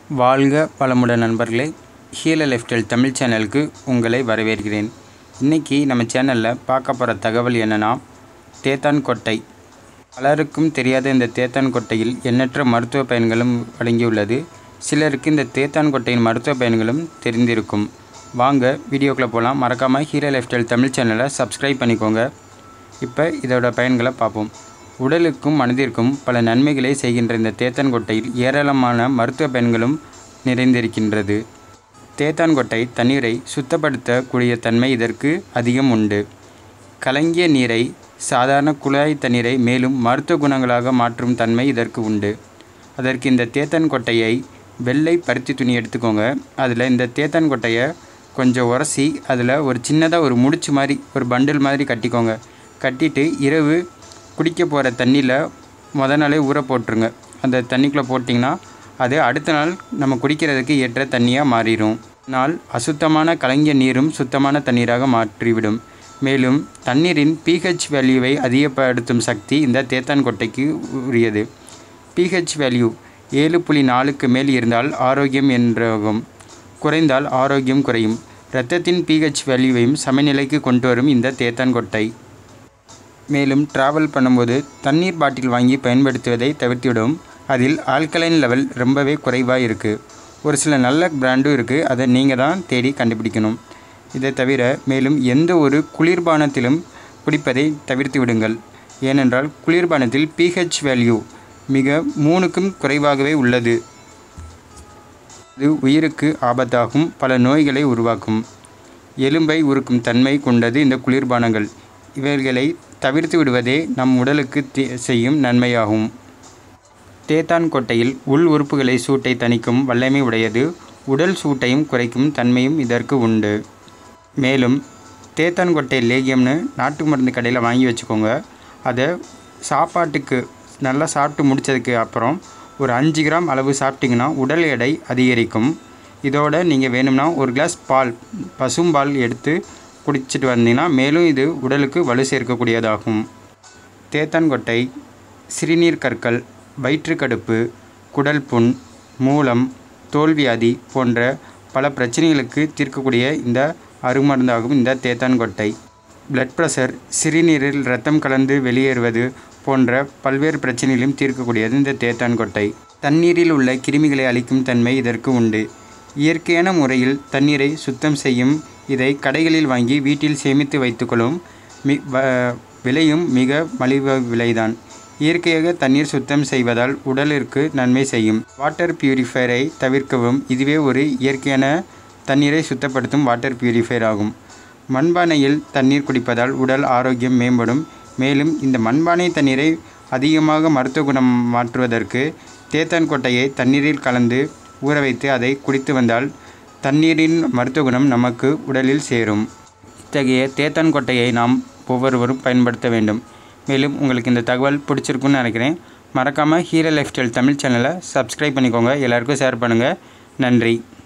வாழ்க வளமுடன் நண்பர்களே ஹீல லெஃப்டல் தமிழ் சேனலுக்கு உங்களை வரவேற்கிறேன் இன்றைக்கி நம்ம சேனலில் பார்க்க போகிற தகவல் என்னென்னா தேத்தான் கொட்டை பலருக்கும் தெரியாத இந்த தேத்தான் கொட்டையில் எண்ணற்ற மருத்துவ பயன்களும் அடங்கியுள்ளது சிலருக்கு இந்த தேத்தான் கொட்டையின் மருத்துவ பயன்களும் தெரிந்திருக்கும் வாங்க வீடியோக்குள்ளே போகலாம் மறக்காமல் ஹீரோ லெஃப்டல் தமிழ் சேனலை சப்ஸ்கிரைப் பண்ணிக்கோங்க இப்போ இதோட பயன்களை பார்ப்போம் உடலுக்கும் மனதிற்கும் பல நன்மைகளை செய்கின்ற இந்த தேத்தான் கொட்டையில் ஏராளமான மருத்துவ பயன்களும் நிறைந்திருக்கின்றது தேத்தான் கொட்டை தண்ணீரை சுத்தப்படுத்தக்கூடிய தன்மை இதற்கு அதிகம் உண்டு கலங்கிய நீரை சாதாரண குழாய் தண்ணீரை மேலும் மருத்துவ குணங்களாக மாற்றும் தன்மை இதற்கு உண்டு அதற்கு இந்த தேத்தான் கொட்டையை வெள்ளை பருத்தி துணி எடுத்துக்கோங்க அதில் இந்த தேத்தான் கொட்டையை கொஞ்சம் உரசி அதில் ஒரு சின்னதாக ஒரு முடிச்சு மாதிரி ஒரு பண்டில் மாதிரி கட்டிக்கோங்க கட்டிட்டு இரவு குடிக்க போகிற தண்ணியில் முத நாளே ஊற போட்டுருங்க அந்த தண்ணிக்குள்ளே போட்டிங்கன்னா அது அடுத்த நாள் நம்ம குடிக்கிறதுக்கு ஏற்ற தண்ணியாக மாறிடும் நாள் அசுத்தமான கலங்கிய நீரும் சுத்தமான தண்ணீராக மாற்றிவிடும் மேலும் தண்ணீரின் pH வேல்யூவை அதிகப்படுத்தும் சக்தி இந்த தேத்தான் கொட்டைக்கு உரியது pH வேல்யூ ஏழு புள்ளி நாலுக்கு மேல் இருந்தால் ஆரோக்கியம் என்றாகும் குறைந்தால் ஆரோக்கியம் குறையும் இரத்தத்தின் pH வேல்யூவையும் சமநிலைக்கு கொண்டு வரும் இந்த தேத்தான் கொட்டை மேலும் டிராவல் பண்ணும்போது தண்ணீர் பாட்டில் வாங்கி பயன்படுத்துவதை தவிர்த்துவிடும் அதில் ஆல்கலைன் லெவல் ரொம்பவே குறைவாக இருக்குது ஒரு சில நல்ல பிராண்டும் இருக்குது அதை நீங்கள் தான் தேடி கண்டுபிடிக்கணும் இதை தவிர மேலும் எந்த ஒரு குளிர்பானத்திலும் குடிப்பதை தவிர்த்து விடுங்கள் ஏனென்றால் குளிர்பானத்தில் pH வேல்யூ மிக மூணுக்கும் குறைவாகவே உள்ளது இது உயிருக்கு ஆபத்தாகும் பல நோய்களை உருவாக்கும் எலும்பை உருக்கும் தன்மை கொண்டது இந்த குளிர்பானங்கள் இவைகளை தவிர்த்து விடுவதே நம் உடலுக்கு தீ- செய்யும் நன்மையாகும் தேத்தான் கொட்டையில் உள் உறுப்புகளை சூட்டை தணிக்கும் வல்லமை உடையது உடல் சூட்டையும் குறைக்கும் தன்மையும் இதற்கு உண்டு மேலும் தேத்தான் கொட்டை லேகியம்னு நாட்டு மருந்து கடையில் வாங்கி வச்சுக்கோங்க அதை சாப்பாட்டுக்கு நல்லா சாப்பிட்டு முடிச்சதுக்கு அப்புறம் ஒரு அஞ்சு கிராம் அளவு சாப்பிட்டிங்கன்னா உடல் எடை அதிகரிக்கும் இதோட நீங்கள் வேணும்னா ஒரு கிளாஸ் பால் பசும்பால் எடுத்து குடிச்சிட்டு வந்தீங்கன்னா மேலும் இது உடலுக்கு வலு சேர்க்கக்கூடியதாகும் தேத்தான்கொட்டை சிறுநீர் கற்கள் வயிற்றுக்கடுப்பு குடல் புண் மூலம் தோல்வியாதி போன்ற பல பிரச்சனைகளுக்கு தீர்க்கக்கூடிய இந்த அருமருந்தாகும் இந்த தேத்தான்கொட்டை பிளட் ப்ரெஷர் சிறுநீரில் இரத்தம் கலந்து வெளியேறுவது போன்ற பல்வேறு பிரச்சனைகளையும் தீர்க்கக்கூடியது இந்த தேத்தான்கொட்டை தண்ணீரில் உள்ள கிருமிகளை அழிக்கும் தன்மை இதற்கு உண்டு இயற்கையான முறையில் தண்ணீரை சுத்தம் செய்யும் இதை கடைகளில் வாங்கி வீட்டில் சேமித்து வைத்துக்கொள்ளும் மி வ- விலையும் மிக மலிவு விலைதான் இயற்கையாக தண்ணீர் சுத்தம் செய்வதால் உடலிற்கு நன்மை செய்யும் வாட்டர் பியூரிஃபையரை தவிர்க்கவும் இதுவே ஒரு இயற்கையான தண்ணீரை சுத்தப்படுத்தும் வாட்டர் பியூரிஃபையர் ஆகும் மண்பானையில் தண்ணீர் குடிப்பதால் உடல் ஆரோக்கியம் மேம்படும் மேலும் இந்த மண்பானை தண்ணீரை அதிகமாக மருத்துவ குணம் மாற்றுவதற்கு தேத்தான் கொட்டையை தண்ணீரில் கலந்து ஊற வைத்து அதை குடித்து வந்தால் தண்ணீரின் மருத்துவ குணம் நமக்கு உடலில் சேரும் இத்தகைய தேத்தான் கொட்டையை நாம் ஒவ்வொருவரும் பயன்படுத்த வேண்டும் மேலும் உங்களுக்கு இந்த தகவல் பிடிச்சிருக்குன்னு நினைக்கிறேன் மறக்காமல் ஹீரோ லைஃப் ஸ்டைல் தமிழ் சேனலை சப்ஸ்கிரைப் பண்ணிக்கோங்க எல்லாருக்கும் ஷேர் பண்ணுங்கள் நன்றி